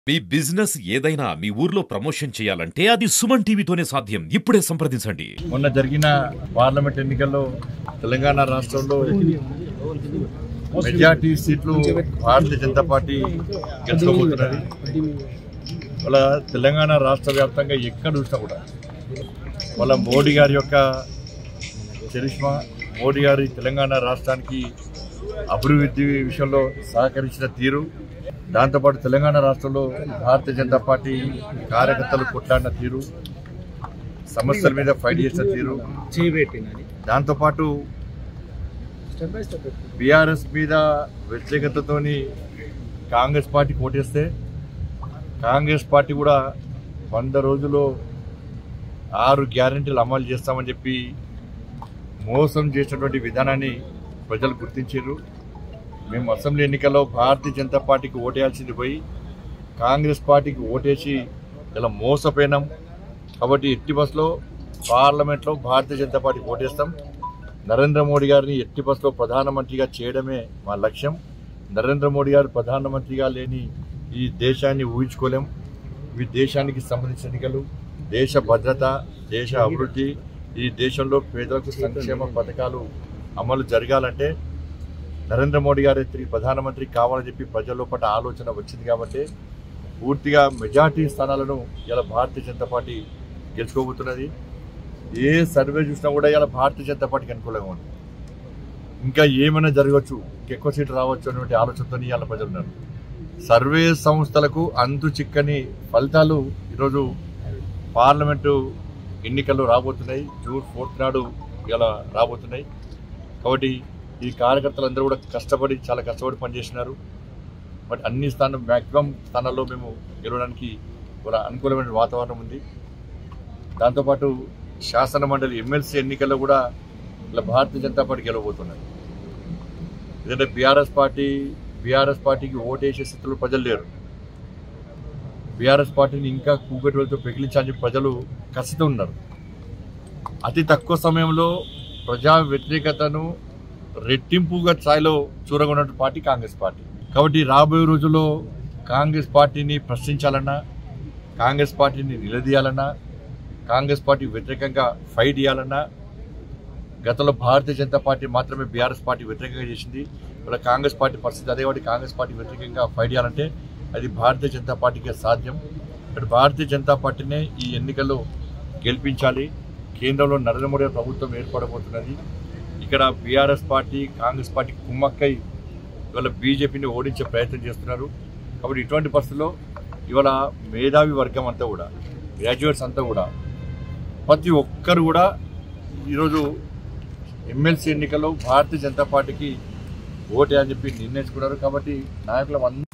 మీ business ఏదైనా మీ ఊర్లో promotion చేయాలంటే అది సుమన్ టీవీతోనే సాధ్యం ఇప్పుడే సంప్రదించండి మొన్న జరిగిన పార్లమెంట్ ఎన్నికల్లో తెలంగాణ రాష్ట్రంలో మెజార్టీ సీట్లు భారతీయ జనతా పార్టీ గెలుచుకోబోతున్నది వాళ్ళ తెలంగాణ రాష్ట్ర వ్యాప్తంగా ఎక్కడ చూసినా కూడా వాళ్ళ మోడీ గారి యొక్క చరిష్మా మోడీ గారి తెలంగాణ రాష్ట్రానికి అభివృద్ధి విషయంలో సహకరించిన తీరు దాంతోపాటు తెలంగాణ రాష్ట్రంలో భారతీయ జనతా పార్టీ కార్యకర్తలు కొట్లాడిన తీరు సమస్యల మీద ఫైట్ చేసిన తీరు చేయబెట్టినది దాంతోపాటు స్టెప్ బై స్టెప్ బీఆర్ఎస్ మీద వ్యతిరేకతతోని కాంగ్రెస్ పార్టీ కోటేస్తే కాంగ్రెస్ పార్టీ కూడా వంద రోజుల్లో ఆరు గ్యారంటీలు అమలు చేస్తామని చెప్పి మోసం చేసినటువంటి విధానాన్ని ప్రజలు గుర్తించారు మేము అసెంబ్లీ ఎన్నికల్లో భారతీయ జనతా పార్టీకి ఓటేయాల్సింది పోయి కాంగ్రెస్ పార్టీకి ఓటేసి ఇలా మోసపోయినాం కాబట్టి ఎట్టి బస్సులో పార్లమెంట్లో భారతీయ జనతా పార్టీకి ఓటేస్తాం నరేంద్ర మోడీ గారిని ఎట్టి బస్సులో ప్రధానమంత్రిగా చేయడమే మా లక్ష్యం నరేంద్ర మోడీ గారు ప్రధానమంత్రిగా లేని ఈ దేశాన్ని ఊహించుకోలేం ఇవి దేశానికి సంబంధించిన ఎన్నికలు దేశ భద్రత దేశ అభివృద్ధి ఈ దేశంలో పేదలకు సంక్షేమ పథకాలు అమలు జరగాలంటే నరేంద్ర మోడీ గారు తిరిగి ప్రధానమంత్రి కావాలని చెప్పి ప్రజల లోపల ఆలోచన వచ్చింది కాబట్టి పూర్తిగా మెజార్టీ స్థానాలను ఇలా భారతీయ జనతా పార్టీ గెలుచుకోబోతున్నది ఏ సర్వే చూసినా కూడా ఇలా భారతీయ జనతా పార్టీకి అనుకూలంగా ఉంది ఇంకా ఏమైనా జరగవచ్చు ఇంకెక్కువ సీట్లు రావచ్చు అనేటువంటి ఆలోచనతో ఇవాళ ప్రజలు ఉన్నారు సర్వే సంస్థలకు అంతు చిక్కని ఫలితాలు ఈరోజు పార్లమెంటు ఎన్నికల్లో రాబోతున్నాయి జూన్ ఫోర్త్ నాడు ఇలా రాబోతున్నాయి కాబట్టి ఈ కార్యకర్తలందరూ కూడా కష్టపడి చాలా కష్టపడి పనిచేసినారు బట్ అన్ని స్థానం మ్యాక్సిమం స్థానాల్లో మేము గెలవడానికి ఒక అనుకూలమైన వాతావరణం ఉంది దాంతోపాటు శాసన మండలి ఎమ్మెల్సీ ఎన్నికల్లో కూడా ఇలా భారతీయ జనతా పార్టీ గెలవబోతున్నారు ఎందుకంటే బీఆర్ఎస్ పార్టీ బీఆర్ఎస్ పార్టీకి ఓటేసే స్థితిలో ప్రజలు లేరు బీఆర్ఎస్ పార్టీని ఇంకా కూగట్టులతో పెకిలించాలని చెప్పి ప్రజలు కసితో ఉన్నారు అతి తక్కువ సమయంలో ప్రజా వ్యతిరేకతను రెట్టింపుగా స్థాయిలో చూరగొన్న పార్టీ కాంగ్రెస్ పార్టీ కాబట్టి రాబోయే రోజుల్లో కాంగ్రెస్ పార్టీని ప్రశ్నించాలన్నా కాంగ్రెస్ పార్టీని నిలదీయాలన్నా కాంగ్రెస్ పార్టీ వ్యతిరేకంగా ఫైట్ చేయాలన్నా గతంలో భారతీయ జనతా పార్టీ మాత్రమే బీఆర్ఎస్ పార్టీ వ్యతిరేకంగా చేసింది ఇలా కాంగ్రెస్ పార్టీ పరిస్థితి అదే వాటి కాంగ్రెస్ పార్టీ వ్యతిరేకంగా ఫైట్ చేయాలంటే అది భారతీయ జనతా పార్టీకే సాధ్యం ఇక్కడ భారతీయ జనతా పార్టీనే ఈ ఎన్నికల్లో గెలిపించాలి కేంద్రంలో నరేంద్ర మోడీ ప్రభుత్వం ఏర్పడబోతున్నది ఇక్కడ బీఆర్ఎస్ పార్టీ కాంగ్రెస్ పార్టీ కుమ్మక్కై ఇవాళ బీజేపీని ఓడించే ప్రయత్నం చేస్తున్నారు కాబట్టి ఇటువంటి పరిస్థితుల్లో ఇవాళ మేధావి వర్గం అంతా కూడా గ్రాడ్యుయేట్స్ అంతా కూడా ప్రతి ఒక్కరు కూడా ఈరోజు ఎమ్మెల్సీ ఎన్నికల్లో భారతీయ జనతా పార్టీకి ఓటే అని చెప్పి నిర్ణయించుకున్నారు కాబట్టి నాయకులు